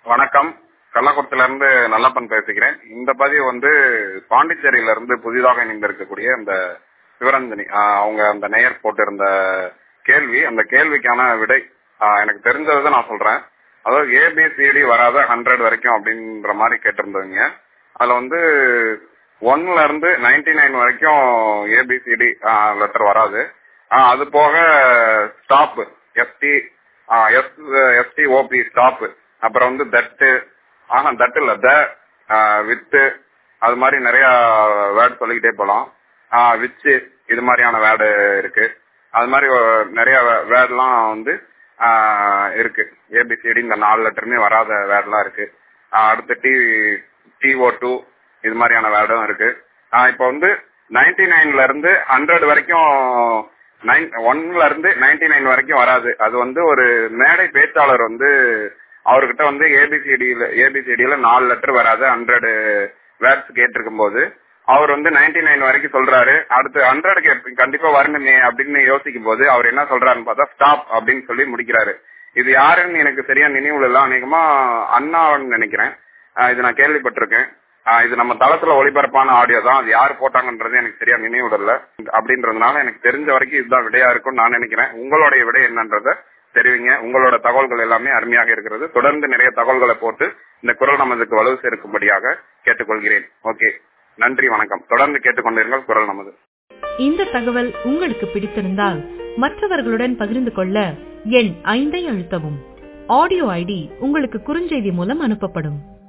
வணக்கம் கள்ளக்குளத்துல இருந்து நல்லப்பன் பேசுகிறேன் இந்த பதிவு வந்து பாண்டிச்சேரியில இருந்து புதிதாக இணைந்திருக்கக்கூடிய இந்த சிவரஞ்சனி ஆஹ் அவங்க அந்த நேயர் போட்டிருந்த கேள்வி அந்த கேள்விக்கான விடை ஆஹ் எனக்கு தெரிஞ்சதை நான் சொல்றேன் அதாவது ஏபிசிடி வராத ஹண்ட்ரட் வரைக்கும் அப்படின்ற மாதிரி கேட்டிருந்தவங்க அதுல வந்து ஒன்ல இருந்து நைன்டி நைன் வரைக்கும் ஏபிசிடி லெட்டர் வராது ஆஹ் அது போக stop S T S S T O P stop அப்புறம் வந்து தட்டு ஆஹா தட்டு இல்ல த வித்து அது மாதிரி நிறைய வேர்டு சொல்லிக்கிட்டே போலாம் விச்சு இது மாதிரியான வேர்டு இருக்கு அது மாதிரி நிறைய வேர்ட்லாம் வந்து இருக்கு ஏபிசிடி இந்த நாலு லெட்டருமே வராத வேர்ட்லாம் இருக்கு அடுத்து டி டிஓ டூ இது மாதிரியான வேர்டும் இருக்கு இப்போ வந்து நைன்டி நைன்ல இருந்து ஹண்ட்ரட் வரைக்கும் நைன் ஒன்ல இருந்து நைன்டி நைன் வரைக்கும் வராது அது வந்து ஒரு மேடை பேச்சாளர் வந்து அவர்கிட்ட வந்து ஏபிசிடியில ஏபிசிடியில நாலு லெட்டர் வராது ஹண்ட்ரட் வேர்ட்ஸ் கேட்டிருக்கும் போது அவர் வந்து நைன்டி நைன் வரைக்கும் சொல்றாரு அடுத்து ஹண்ட்ரட் கேட்டு கண்டிப்பா வரணுமே அப்படின்னு யோசிக்கும் போது அவர் என்ன சொல்றாருன்னு பார்த்தா ஸ்டாப் அப்படின்னு சொல்லி முடிக்கிறாரு இது யாருன்னு எனக்கு சரியா நினைவுல இல்ல அநேகமா அண்ணான்னு நினைக்கிறேன் இது நான் கேள்விப்பட்டிருக்கேன் இது நம்ம தளத்துல ஒளிபரப்பான ஆடியோ தான் அது யார் போட்டாங்கன்றது எனக்கு சரியா நினைவு இல்ல அப்படின்றதுனால எனக்கு தெரிஞ்ச வரைக்கும் இதுதான் விடையா இருக்கும்னு நான் நினைக்கிறேன் உங்களுடைய விடை என்னன்றத தெரிவிங்க உங்களோட தகவல்கள் எல்லாமே அருமையாக இருக்கிறது தொடர்ந்து நிறைய தகவல்களை போட்டு இந்த குரல் நமதுக்கு வலு சேர்க்கும்படியாக கேட்டுக்கொள்கிறேன் ஓகே நன்றி வணக்கம் தொடர்ந்து கேட்டுக்கொண்டிருங்கள் குரல் நமது இந்த தகவல் உங்களுக்கு பிடித்திருந்தால் மற்றவர்களுடன் பகிர்ந்து கொள்ள எண் ஐந்தை அழுத்தவும் ஆடியோ ஐடி உங்களுக்கு குறுஞ்செய்தி மூலம் அனுப்பப்படும்